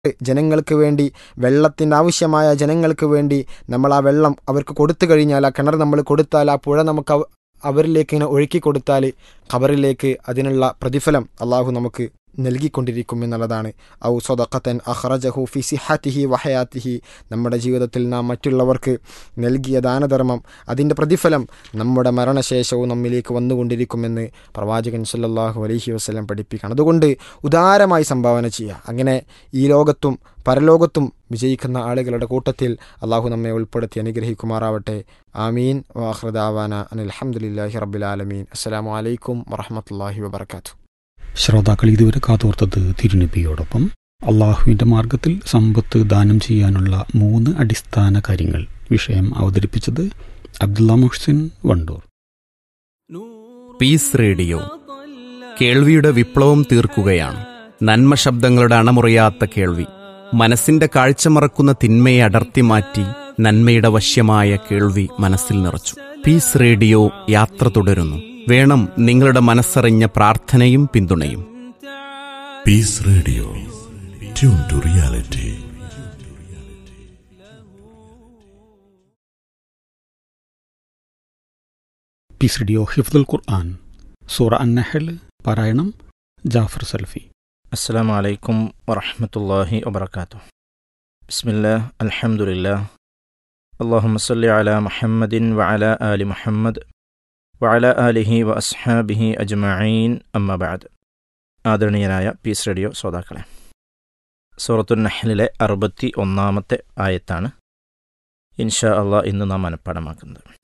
ജനങ്ങൾക്ക് വേണ്ടി വെള്ളത്തിൻ്റെ ആവശ്യമായ ജനങ്ങൾക്ക് വേണ്ടി നമ്മൾ ആ വെള്ളം അവർക്ക് കൊടുത്തു കഴിഞ്ഞാൽ ആ കിണർ നമ്മൾ കൊടുത്താൽ ആ പുഴ നമുക്ക് അവ- അവരിലേക്ക് ഇങ്ങനെ ഒഴുക്കി കൊടുത്താൽ ഖബറിലേക്ക് അതിനുള്ള പ്രതിഫലം അള്ളാഹു നമുക്ക് നൽകിക്കൊണ്ടിരിക്കും എന്നുള്ളതാണ് ഔ സ്വതക്കത്തൻ അഹ്റജഹു ഫി സിഹാത്തിഹി വഹയാത്തിഹി നമ്മുടെ ജീവിതത്തിൽ നാം മറ്റുള്ളവർക്ക് നൽകിയ ദാനധർമ്മം അതിൻ്റെ പ്രതിഫലം നമ്മുടെ മരണശേഷവും നമ്മിലേക്ക് വന്നുകൊണ്ടിരിക്കുമെന്ന് പ്രവാചകൻ സല്ലല്ലാഹു അലൈഹി വസ്ലം പഠിപ്പിക്കണം അതുകൊണ്ട് ഉദാരമായി സംഭാവന ചെയ്യുക അങ്ങനെ ഈ ലോകത്തും പരലോകത്തും വിജയിക്കുന്ന ആളുകളുടെ കൂട്ടത്തിൽ അള്ളാഹു നമ്മെ ഉൾപ്പെടുത്തി അനുഗ്രഹിക്കുമാറാവട്ടെ ആമീൻ വാഹൃദാവാന അനിൽഹമുല്ലാഹി റബ്ബിലാലമീൻ അസ്സലാമു അലൈക്കും വറഹമത്തല്ലാഹി വബർക്കാത്തു ശ്രോതാക്കൾ ഇതുവരെ കാതോർത്തത് തിരുനബിയോടൊപ്പം അള്ളാഹുവിൻ്റെ മാർഗത്തിൽ സമ്പത്ത് ദാനം ചെയ്യാനുള്ള മൂന്ന് അടിസ്ഥാന കാര്യങ്ങൾ വിഷയം അവതരിപ്പിച്ചത് അബ്ദുള്ള മുഹ്സിൻ വണ്ടൂർ പീസ് റേഡിയോ കേൾവിയുടെ വിപ്ലവം തീർക്കുകയാണ് നന്മ ശബ്ദങ്ങളുടെ അണമുറിയാത്ത കേൾവി മനസ്സിന്റെ കാഴ്ച മറക്കുന്ന തിന്മയെ അടർത്തി മാറ്റി നന്മയുടെ വശ്യമായ കേൾവി മനസ്സിൽ നിറച്ചു പീസ് റേഡിയോ യാത്ര തുടരുന്നു വേണം നിങ്ങളുടെ മനസ്സറിഞ്ഞ പ്രാർത്ഥനയും പിന്തുണയും Peace Radio. Tune to reality. Peace radio ഹിഫ്ദുൽ ഖുർആൻ സൂറ അന്നഹൽ പാരായണം ജാഫർ സൽഫി السلام عليكم ورحمة الله وبركاته بسم الله الحمد لله اللهم صل على محمد وعلى آل محمد وعلى آله وأصحابه أجمعين أما بعد ആദരണീയനായ പീസ് റേഡിയോ ശ്രോതാക്കളെ സൂറത്തുൽ നഹ്ലിലെ അറുപത്തി ഒന്നാമത്തെ ആയത്താണ് ഇൻഷാ അള്ളാഹ് ഇന്ന് നാം മനഃപ്പാടമാക്കുന്നത്